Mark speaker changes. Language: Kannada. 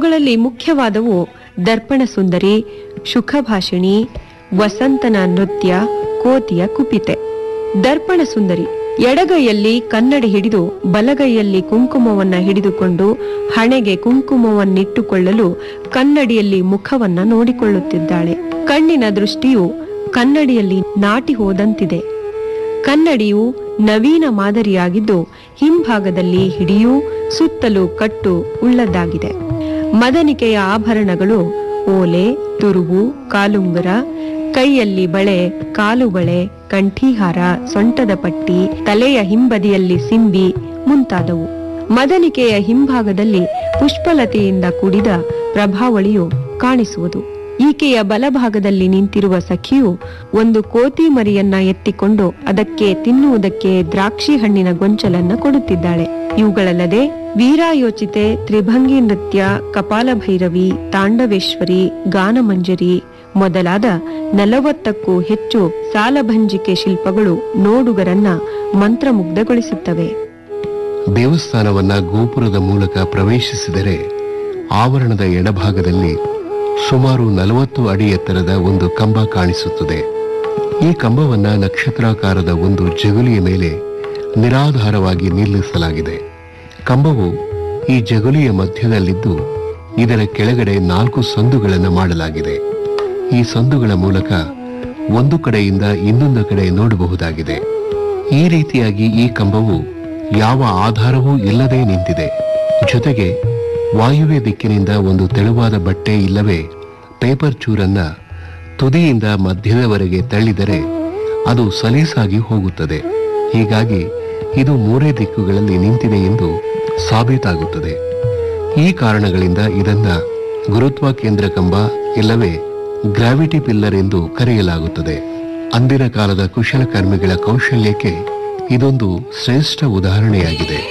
Speaker 1: ಅವುಗಳಲ್ಲಿ ಮುಖ್ಯವಾದವು ದರ್ಪಣ ಸುಂದರಿ ಶುಖಭಾಷಿಣಿ ವಸಂತನ ನೃತ್ಯ ಕೋತಿಯ ಕುಪಿತೆ ದರ್ಪಣ ಸುಂದರಿ ಎಡಗೈಯಲ್ಲಿ ಕನ್ನಡಿ ಹಿಡಿದು ಬಲಗೈಯಲ್ಲಿ ಕುಂಕುಮವನ್ನ ಹಿಡಿದುಕೊಂಡು ಹಣೆಗೆ ಕುಂಕುಮವನ್ನಿಟ್ಟುಕೊಳ್ಳಲು ಕನ್ನಡಿಯಲ್ಲಿ ಮುಖವನ್ನ ನೋಡಿಕೊಳ್ಳುತ್ತಿದ್ದಾಳೆ ಕಣ್ಣಿನ ದೃಷ್ಟಿಯು ಕನ್ನಡಿಯಲ್ಲಿ ನಾಟಿ ಹೋದಂತಿದೆ ಕನ್ನಡಿಯು ನವೀನ ಮಾದರಿಯಾಗಿದ್ದು ಹಿಂಭಾಗದಲ್ಲಿ ಹಿಡಿಯೂ ಸುತ್ತಲೂ ಕಟ್ಟು ಉಳ್ಳದ್ದಾಗಿದೆ ಮದನಿಕೆಯ ಆಭರಣಗಳು ಓಲೆ ತುರುವು ಕಾಲುಂಗುರ ಕೈಯಲ್ಲಿ ಬಳೆ ಕಾಲು ಬಳೆ ಕಂಠೀಹಾರ ಸೊಂಟದ ಪಟ್ಟಿ ತಲೆಯ ಹಿಂಬದಿಯಲ್ಲಿ ಸಿಂಬಿ ಮುಂತಾದವು ಮದನಿಕೆಯ ಹಿಂಭಾಗದಲ್ಲಿ ಪುಷ್ಪಲತೆಯಿಂದ ಕೂಡಿದ ಪ್ರಭಾವಳಿಯು ಕಾಣಿಸುವುದು ಈಕೆಯ ಬಲಭಾಗದಲ್ಲಿ ನಿಂತಿರುವ ಸಖಿಯು ಒಂದು ಕೋತಿ ಮರಿಯನ್ನ ಎತ್ತಿಕೊಂಡು ಅದಕ್ಕೆ ತಿನ್ನುವುದಕ್ಕೆ ದ್ರಾಕ್ಷಿ ಹಣ್ಣಿನ ಗೊಂಚಲನ್ನ ಕೊಡುತ್ತಿದ್ದಾಳೆ ಇವುಗಳಲ್ಲದೆ ವೀರಾಯೋಚಿತೆ ತ್ರಿಭಂಗಿ ನೃತ್ಯ ಕಪಾಲಭೈರವಿ ತಾಂಡವೇಶ್ವರಿ ಗಾನಮಂಜರಿ ಮೊದಲಾದ ನಲವತ್ತಕ್ಕೂ ಹೆಚ್ಚು ಸಾಲಭಂಜಿಕೆ ಶಿಲ್ಪಗಳು ನೋಡುಗರನ್ನ ಮಂತ್ರಮುಗ್ಧಗೊಳಿಸುತ್ತವೆ
Speaker 2: ದೇವಸ್ಥಾನವನ್ನ ಗೋಪುರದ ಮೂಲಕ ಪ್ರವೇಶಿಸಿದರೆ ಆವರಣದ ಎಡಭಾಗದಲ್ಲಿ ಸುಮಾರು ನಲವತ್ತು ಅಡಿ ಎತ್ತರದ ಒಂದು ಕಂಬ ಕಾಣಿಸುತ್ತದೆ ಈ ಕಂಬವನ್ನ ನಕ್ಷತ್ರಾಕಾರದ ಒಂದು ಜಗುಲಿಯ ಮೇಲೆ ನಿರಾಧಾರವಾಗಿ ನಿಲ್ಲಿಸಲಾಗಿದೆ ಕಂಬವು ಈ ಜಗುಲಿಯ ಮಧ್ಯದಲ್ಲಿದ್ದು ಇದರ ಕೆಳಗಡೆ ನಾಲ್ಕು ಸಂದುಗಳನ್ನು ಮಾಡಲಾಗಿದೆ ಈ ಸಂದುಗಳ ಮೂಲಕ ಒಂದು ಕಡೆಯಿಂದ ಇನ್ನೊಂದು ಕಡೆ ನೋಡಬಹುದಾಗಿದೆ ಈ ರೀತಿಯಾಗಿ ಈ ಕಂಬವು ಯಾವ ಆಧಾರವೂ ಇಲ್ಲದೆ ನಿಂತಿದೆ ಜೊತೆಗೆ ವಾಯುವ್ಯ ದಿಕ್ಕಿನಿಂದ ಒಂದು ತೆಳುವಾದ ಬಟ್ಟೆ ಇಲ್ಲವೇ ಪೇಪರ್ ಚೂರನ್ನ ತುದಿಯಿಂದ ಮಧ್ಯದವರೆಗೆ ತಳ್ಳಿದರೆ ಅದು ಸಲೀಸಾಗಿ ಹೋಗುತ್ತದೆ ಹೀಗಾಗಿ ಇದು ಮೂರೇ ದಿಕ್ಕುಗಳಲ್ಲಿ ನಿಂತಿದೆ ಎಂದು ಸಾಬೀತಾಗುತ್ತದೆ ಈ ಕಾರಣಗಳಿಂದ ಇದನ್ನ ಗುರುತ್ವ ಕೇಂದ್ರ ಕಂಬ ಇಲ್ಲವೇ ಗ್ರಾವಿಟಿ ಪಿಲ್ಲರ್ ಎಂದು ಕರೆಯಲಾಗುತ್ತದೆ ಅಂದಿನ ಕಾಲದ ಕುಶಲಕರ್ಮಿಗಳ ಕೌಶಲ್ಯಕ್ಕೆ ಇದೊಂದು ಶ್ರೇಷ್ಠ ಉದಾಹರಣೆಯಾಗಿದೆ